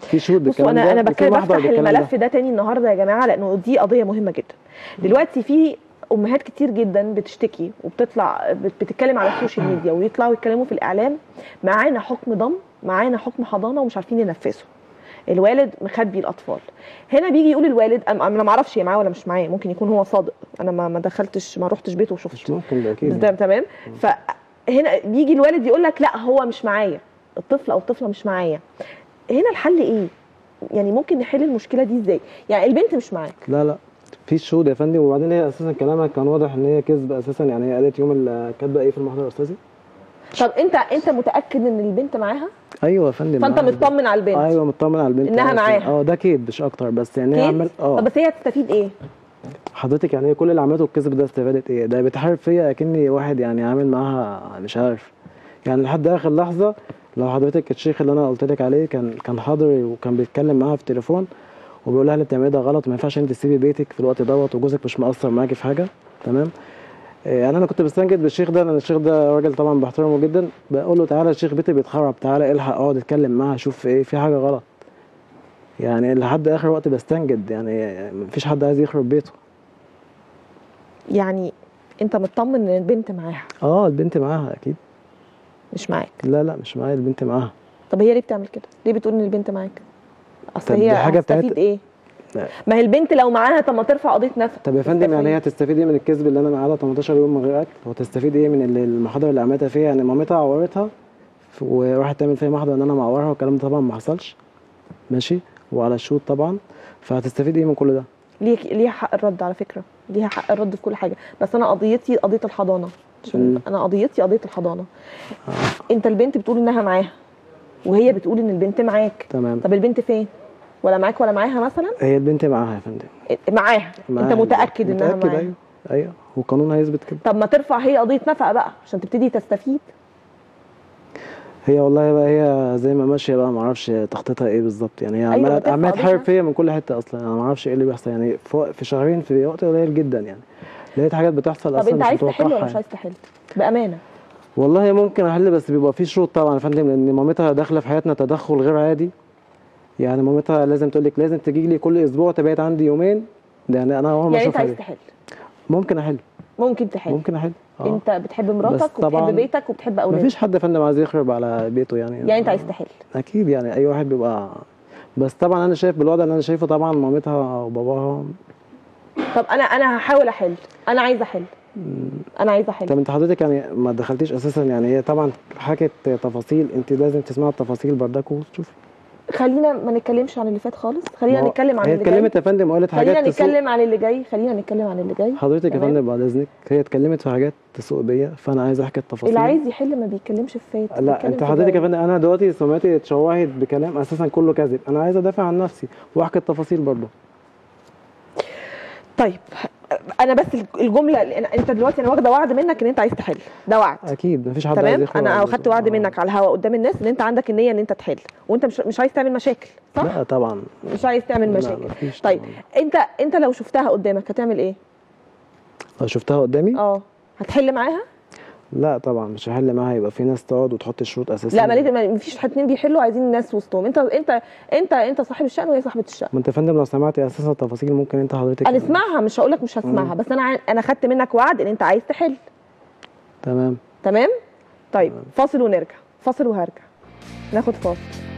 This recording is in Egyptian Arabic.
في شهود بصوا بالكلام انا ده انا وفي بتكلم محضر بفتح بالكلام الملف ده تاني النهارده يا جماعه لانه دي قضيه مهمه جدا دلوقتي في امهات كتير جدا بتشتكي وبتطلع بت- بتتكلم على السوشيال ميديا ويطلعوا يتكلموا في الاعلام معانا حكم ضم معانا حكم حضانه ومش عارفين ينفذه الوالد مخبي الاطفال هنا بيجي يقول الوالد انا أنا ما اعرفش هي معاه ولا مش معاه ممكن يكون هو صادق انا ما ما دخلتش ما رحتش بيته وشفت مش ممكن ده اكيد ده تمام فهنا بيجي الوالد يقول لك لا هو مش معايا الطفل او الطفله مش معايا هنا الحل ايه يعني ممكن نحل المشكله دي ازاي يعني البنت مش معاك لا لا في شهود يا فندم وبعدين هي اساسا كلامها كان واضح ان هي كذب اساسا يعني هي قالت يوم ال- كاتبه ايه في المحضر يا استاذي طب انت انت متاكد ان البنت معاها ايوه يا فندم فانت معاها. مطمن على البنت ايوه مطمن على البنت إنها أصلاً. معاها. اه ده كيد مش اكتر بس يعني هي كيد؟ عمل اه طب بس هي هتستفيد ايه حضرتك يعني هي كل اللي عملته الكذب ده استفادت ايه ده بيتحارب فيا اكني واحد يعني عامل معاها مش عارف يعني لحد اخر لحظه لو حضرتك الشيخ اللي انا قلت لك عليه كان كان حاضر وكان بيتكلم معاها في التليفون وبيقول لها اللي بتعمليه ده غلط وما ينفعش انت تسيبي بيتك في الوقت دوت وجوزك مش مقصر معاكي في حاجه تمام إيه، يعني انا كنت بستنجد بالشيخ ده لان الشيخ ده راجل طبعا بحترمه جدا بقول له تعالى الشيخ بيتي بيتخرب تعالى الحق اقعد اتكلم معاها شوف ايه في حاجه غلط يعني لحد اخر وقت بستنجد يعني مفيش حد عايز يخرب بيته يعني انت مطمن ان البنت معاها اه البنت معاها اكيد مش معاك لا لا مش معايا البنت معاها طب هي ليه بتعمل كده ليه بتقول ان البنت معاك اصل طب هي دي حاجة هتستفيد بتاعت- ايه لا. ما هي البنت لو معاها طب ما ترفع قضيه نفق طب يا فندم يعني هي هتستفيد ايه من الكذب اللي انا معاها 18 يوم من غير اكل وتستفيد ايه من اللي- المحاضره اللي عملتها فيها يعني مامتها عورتها ف- وراحت تعمل فيها محضر ان انا معورها والكلام ده طبعا ما حصلش ماشي وعلى الشهود طبعا فهتستفيد ايه من كل ده ليه ليها حق الرد على فكره ليها حق الرد في كل حاجه بس انا قضيتي قضيه الحضانه عشان مم. انا قضيتي قضيه الحضانه انت البنت بتقول انها معاها وهي بتقول ان البنت معاك تمام طب البنت فين ولا معاك ولا معاها مثلا هي البنت معاها يا فندم معاها معاها انت متاكد انها متاكد معاها ايوه ايوه والقانون هيثبت كده طب ما ترفع هي قضيه نفقه بقى عشان تبتدي تستفيد هي والله بقى هي زي ما ماشيه بقى ما اعرفش تخطيطها ايه بالظبط يعني هي أيوة، عماله بترفع عماله قضية تحارب نفس. فيا من كل حته اصلا انا ما اعرفش ايه اللي بيحصل يعني في في شهرين في وقت قليل جدا يعني لقيت حاجات بتحصل طب اصلا انت مش عايز تحل متوقعها ولا مش يعني. عايز تحل بامانه والله ممكن احل بس بيبقى في شروط طبعا يا فندم لان مامتها داخله في حياتنا تدخل غير عادي يعني مامتها لازم تقول لك لازم تجي لي كل اسبوع تبعد عندي يومين ده يعني انا اول ما يعني انت اشوفها عايز دي تحل ممكن احل ممكن تحل ممكن احل اه انت بتحب مراتك طبعاً وبتحب بيتك وبتحب اولادك مفيش حد يا فندم عايز يخرب على بيته يعني يعني انت عايز تحل اكيد يعني اي واحد بيبقى بس طبعا انا شايف بالوضع اللي انا شايفه طبعا مامتها وباباها طب انا انا هحاول احل انا عايزه احل انا عايزه احل طب انت حضرتك يعني ما دخلتيش اساسا يعني هي طبعا حكت تفاصيل انت لازم تسمعي التفاصيل بردك وتشوفي خلينا ما نتكلمش عن اللي فات خالص خلينا ما هو نتكلم عن هي اللي جاي اتكلمت يا فندم وقالت حاجات خلينا تسوء نتكلم عن اللي جاي خلينا نتكلم عن اللي جاي حضرتك يا تمام؟ فندم بعد اذنك هي اتكلمت في حاجات تسوء بيا فانا عايز احكي التفاصيل اللي عايز يحل ما بيتكلمش في فات لا بيتكلم انت في حضرتك يا جاي. فندم انا دلوقتي سمعتي اتشوهت بكلام اساسا كله كذب انا عايز ادافع عن نفسي واحكي التفاصيل برضه طيب انا بس الجمله اللي أنا- انت دلوقتي انا واخده وعد منك ان انت عايز تحل ده وعد اكيد مفيش حد عايز تمام يخرج انا على اخدت بيته. وعد آه. منك على الهواء قدام الناس ان انت عندك النيه ان انت تحل وانت مش مش عايز تعمل مشاكل صح لا طبعا مش عايز تعمل لا، مشاكل مفيش طيب طبعاً. انت انت لو شفتها قدامك هتعمل ايه لو شفتها قدامي اه هتحل معاها لا طبعا مش هحل معاها يبقى في ناس تقعد وتحط الشروط اساسا لا ما ليه- ما فيش اتنين بيحلوا عايزين ناس وسطهم انت انت انت انت صاحب الشأن وهي صاحبه الشأن ما انت يا فندم لو سمعتي اساسا التفاصيل ممكن انت حضرتك انا اسمعها مش هقول لك مش هسمعها بس انا ع- انا خدت منك وعد ان انت عايز تحل تمام تمام طيب فاصل ونرجع فاصل وهرجع ناخد فاصل